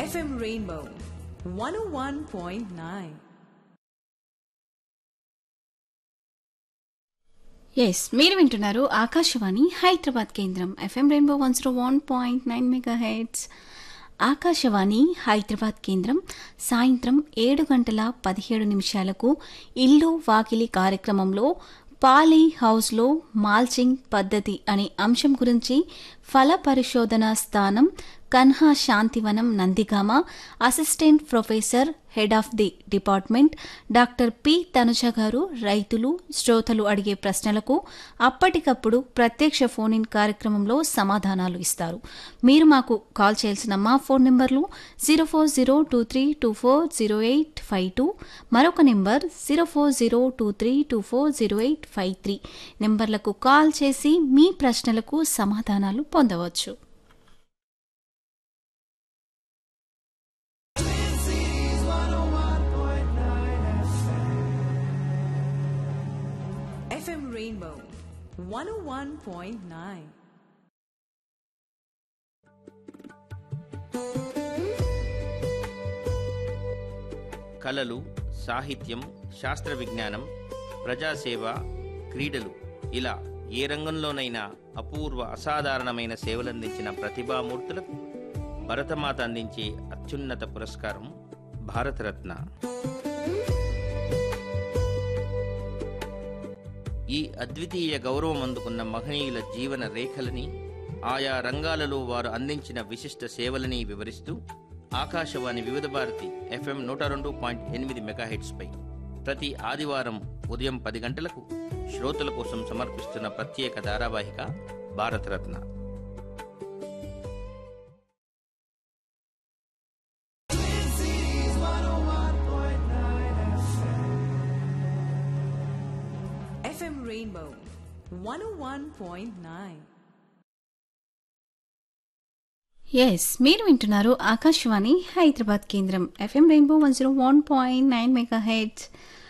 FM Rainbow 101.9. Yes మీరు వింటున్నారు ఆకాశవాణి హైదరాబాద్ కేంద్రం FM rainbow one zero one point nine megahertz Akashvani Hyderabad కేంద్రం సాయంత్రం ఏడు గంటల పదిహేడు నిమిషాలకు ఇల్లు వాకిలి కార్యక్రమంలో పాలీ హౌస్లో మాల్చింగ్ పద్ధతి అనే అంశం గురించి ఫల పరిశోధన స్థానం Kanha Shantivanam Nandigama assistant professor head of the department doctor P Tanuja గారు రైతులు శ్రోతలు అడిగే ప్రశ్నలకు అప్పటికప్పుడు ప్రత్యక్ష ఫోన్ ఇన్ కార్యక్రమంలో సమాధానాలు ఇస్తారు మీరు మాకు కాల్ చేయాల్సిన మా ఫోన్ నెంబర్లు zero four zero two three two four zero eight five two మరొక number zero four zero two three two four zero eight five three నెంబర్లకు కాల్ చేసి మీ ప్రశ్నలకు సమాధానాలు పొందవచ్చు FM Rainbow 101.9. కళలు సాహిత్యం శాస్త్ర విజ్ఞానం ప్రజాసేవ క్రీడలు ఇలా ఏ రంగంలోనైనా అపూర్వ అసాధారణమైన సేవలందించిన ప్రతిభామూర్తులకు భరతమాత అందించే అత్యున్నత పురస్కారం భారతరత్న ఈ అద్వితీయ గౌరవం అందుకున్న మహనీయుల జీవన రేఖలని ఆయా రంగాలలో వారు అందించిన విశిష్ట సేవలని వివరిస్తూ ఆకాశవాణి వివిధ భారతి ఎఫ్ఎం నూట రెండు పాయింట్ ఎనిమిది మెగాహెట్స్పై ప్రతి ఆదివారం ఉదయం పది గంటలకు శ్రోతల కోసం సమర్పిస్తున్న ప్రత్యేక ధారావాహిక భారతరత్న FM Rainbow 101.9. ఎస్ మీరు వింటున్నారు ఆకాశవాణి హైదరాబాద్ కేంద్రం FM rainbow one zero one point nine megahertz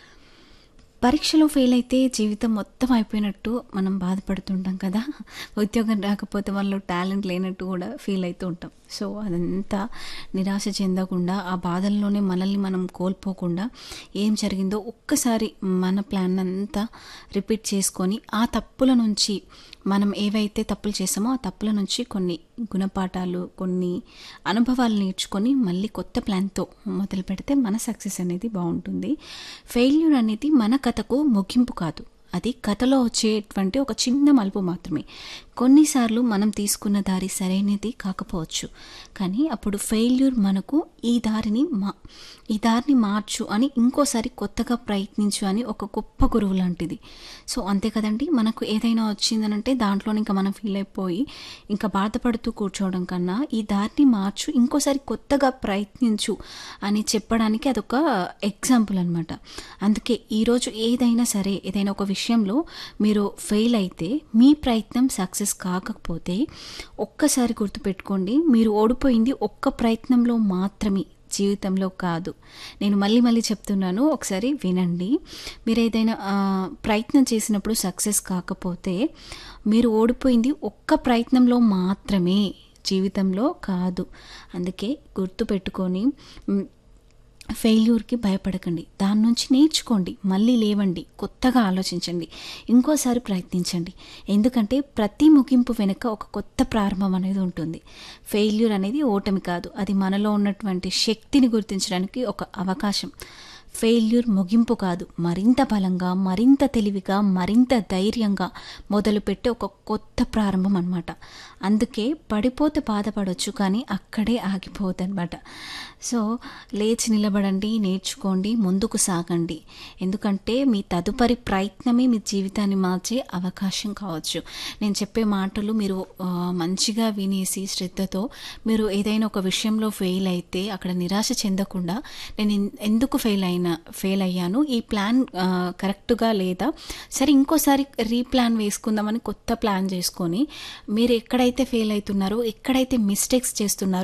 పరీక్షలో ఫెయిల్ అయితే జీవితం మొత్తం అయిపోయినట్టు మనం బాధపడుతుంటాం కదా ఉద్యోగం రాకపోతే వాళ్ళు టాలెంట్ లేనట్టు కూడా ఫీల్ అవుతూ ఉంటాం సో అదంతా నిరాశ చెందకుండా ఆ బాధల్లోనే మనల్ని మనం కోల్పోకుండా ఏం జరిగిందో ఒక్కసారి మన ప్లాన్ అంతా రిపీట్ చేసుకొని ఆ తప్పుల నుంచి మనం ఏవైతే తప్పులు చేసామో ఆ తప్పుల నుంచి కొన్ని గుణపాఠాలు కొన్ని అనుభవాలు నేర్చుకొని మళ్ళీ కొత్త ప్లాన్తో మొదలు పెడితే మన సక్సెస్ అనేది బాగుంటుంది ఫెయిల్యూర్ అనేది మన కథకు ముగింపు కాదు అది కథలో వచ్చేటువంటి ఒక చిన్న మలుపు మాత్రమే కొన్నిసార్లు మనం తీసుకున్న దారి సరైనది కాకపోవచ్చు కానీ అప్పుడు ఫెయిల్యూర్ మనకు ఈ దారిని మా ఈ దారిని మార్చు అని ఇంకోసారి కొత్తగా ప్రయత్నించు అని ఒక గొప్ప గురువు లాంటిది సో అంతే కదండి మనకు ఏదైనా వచ్చిందనంటే దాంట్లో ఇంకా మనం ఫీల్ అయిపోయి ఇంకా బాధపడుతూ కూర్చోవడం కన్నా ఈ దారిని మార్చు ఇంకోసారి కొత్తగా ప్రయత్నించు అని చెప్పడానికి అదొక ఎగ్జాంపుల్ అనమాట అందుకే ఈరోజు ఏదైనా సరే ఏదైనా ఒక విషయంలో మీరు ఫెయిల్ అయితే మీ ప్రయత్నం సక్సెస్ కాకపోతే ఒక్కసారి గుర్తుపెట్టుకోండి మీరు ఓడిపోయింది ఒక్క ప్రయత్నంలో మాత్రమే జీవితంలో కాదు నేను మళ్ళీ మళ్ళీ చెప్తున్నాను ఒకసారి వినండి మీరు ఏదైనా ఆ, ప్రయత్నం చేసినప్పుడు సక్సెస్ కాకపోతే మీరు ఓడిపోయింది ఒక్క ప్రయత్నంలో మాత్రమే జీవితంలో కాదు అందుకే గుర్తుపెట్టుకొని మ్, ఫెయిల్యూర్కి భయపడకండి దాని నుంచి నేర్చుకోండి మళ్ళీ లేవండి కొత్తగా ఆలోచించండి ఇంకోసారి ప్రయత్నించండి ఎందుకంటే ప్రతి ముగింపు వెనుక ఒక కొత్త ప్రారంభం అనేది ఉంటుంది ఫెయిల్యూర్ అనేది ఓటమి కాదు అది మనలో ఉన్నటువంటి శక్తిని గుర్తించడానికి ఒక అవకాశం ఫెయిల్యూర్ ముగింపు కాదు మరింత బలంగా మరింత తెలివిగా మరింత ధైర్యంగా మొదలుపెట్టే ఒక కొత్త ప్రారంభం అనమాట అందుకే పడిపోతే బాధపడవచ్చు కానీ అక్కడే ఆగిపోవద్దు అనమాట సో లేచి నిలబడండి నేర్చుకోండి ముందుకు సాగండి ఎందుకంటే మీ తదుపరి ప్రయత్నమే మీ జీవితాన్ని మార్చే అవకాశం కావచ్చు నేను చెప్పే మాటలు మీరు ఆ, మంచిగా వినేసి శ్రద్ధతో మీరు ఏదైనా ఒక విషయంలో ఫెయిల్ అయితే అక్కడ నిరాశ చెందకుండా నేను ఎన్- ఎందుకు ఫెయిల్ అయినా ఫెయిల్ అయ్యాను ఈ ప్లాన్ ఆ, కరెక్ట్గా లేదా సరే ఇంకోసారి రీప్లాన్ వేసుకుందామని కొత్త ప్లాన్ చేసుకొని మీరు ఎక్కడైతే ఫెయిల్ అవుతున్నారో ఎక్కడైతే మిస్టేక్స్ చేస్తున్నారో